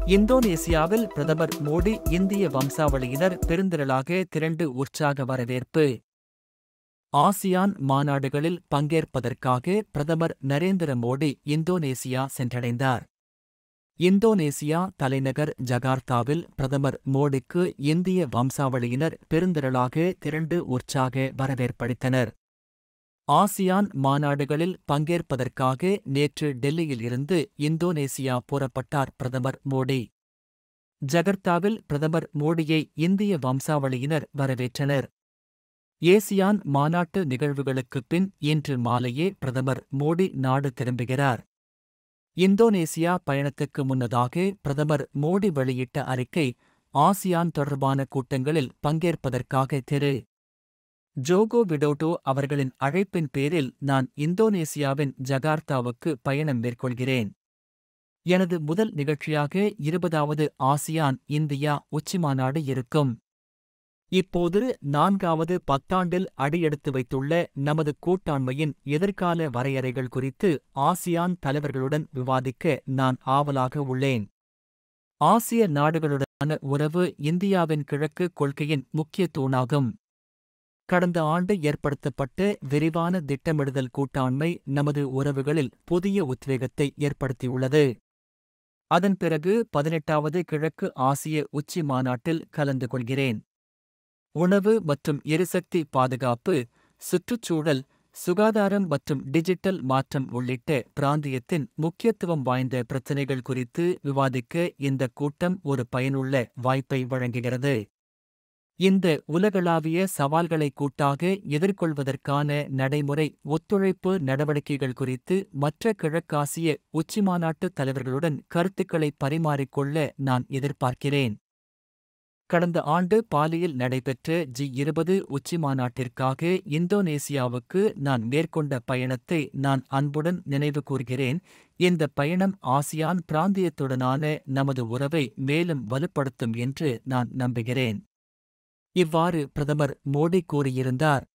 இந்தோனேசியாவில் பிரதமர் மோடி இந்திய வம்சாவளியினர் பெருந்திரளாக திரண்டு உற்சாக வரவேற்பு ஆசியான் மாநாடுகளில் பங்கேற்பதற்காக பிரதமர் நரேந்திர மோடி இந்தோனேசியா சென்றடைந்தார் இந்தோனேசியா தலைநகர் ஜகார்த்தாவில் பிரதமர் மோடிக்கு இந்திய வம்சாவளியினர் பெருந்திரளாக திரண்டு உற்சாக வரவேற்பளித்தனர் ஆசியான் மாநாடுகளில் பங்கேற்பதற்காக நேற்று டெல்லியில் இருந்து இந்தோனேசியா புறப்பட்டார் பிரதமர் மோடி ஜகர்த்தாவில் பிரதமர் மோடியை இந்திய வம்சாவளியினர் வரவேற்றனர் ஏசியான் மாநாட்டு நிகழ்வுகளுக்குப் பின் இன்று மாலையே பிரதமர் மோடி நாடு திரும்புகிறார் இந்தோனேசியா பயணத்துக்கு முன்னதாக பிரதமர் மோடி வெளியிட்ட அறிக்கை ஆசியான் தொடர்பான கூட்டங்களில் பங்கேற்பதற்காக திரு ஜோகோ விடோட்டோ அவர்களின் அழைப்பின் பேரில் நான் இந்தோனேசியாவின் ஜகார்த்தாவுக்கு பயணம் மேற்கொள்கிறேன் எனது முதல் நிகழ்ச்சியாக இருபதாவது ஆசியான் இந்தியா உச்சிமாநாடு இருக்கும் இப்போது நான்காவது பத்தாண்டில் அடியெடுத்து வைத்துள்ள நமது கூட்டாண்மையின் எதிர்கால வரையறைகள் குறித்து ஆசியான் தலைவர்களுடன் விவாதிக்க நான் ஆவலாக உள்ளேன் ஆசிய நாடுகளுடனான உறவு இந்தியாவின் கிழக்கு கொள்கையின் முக்கிய தூணாகும் கடந்த ஆண்டு ஏற்படுத்தப்பட்ட விரிவான திட்டமிடுதல் கூட்டாண்மை நமது உறவுகளில் புதிய உத்வேகத்தை ஏற்படுத்தியுள்ளது அதன் பிறகு பதினெட்டாவது கிழக்கு ஆசிய உச்சி மாநாட்டில் கலந்து கொள்கிறேன் உணவு மற்றும் எரிசக்தி பாதுகாப்பு சுற்றுச்சூழல் சுகாதாரம் மற்றும் டிஜிட்டல் மாற்றம் உள்ளிட்ட பிராந்தியத்தின் முக்கியத்துவம் வாய்ந்த பிரச்சினைகள் குறித்து விவாதிக்க இந்த கூட்டம் ஒரு பயனுள்ள வாய்ப்பை வழங்குகிறது இந்த உலகளாவிய சவால்களை கூட்டாக எதிர்கொள்வதற்கான நடைமுறை ஒத்துழைப்பு நடவடிக்கைகள் குறித்து மற்ற கிழக்காசிய உச்சிமாநாட்டு தலைவர்களுடன் கருத்துக்களை பரிமாறிக்கொள்ள நான் எதிர்பார்க்கிறேன் கடந்த ஆண்டு பாலியில் நடைபெற்ற ஜி இருபது உச்சிமாநாட்டிற்காக இந்தோனேசியாவுக்கு நான் மேற்கொண்ட பயணத்தை நான் அன்புடன் நினைவு கூர்கிறேன் இந்த பயணம் ஆசியான் பிராந்தியத்துடனான நமது உறவை மேலும் வலுப்படுத்தும் என்று நான் நம்புகிறேன் இவ்வாறு பிரதமர் மோடி கூறியிருந்தார்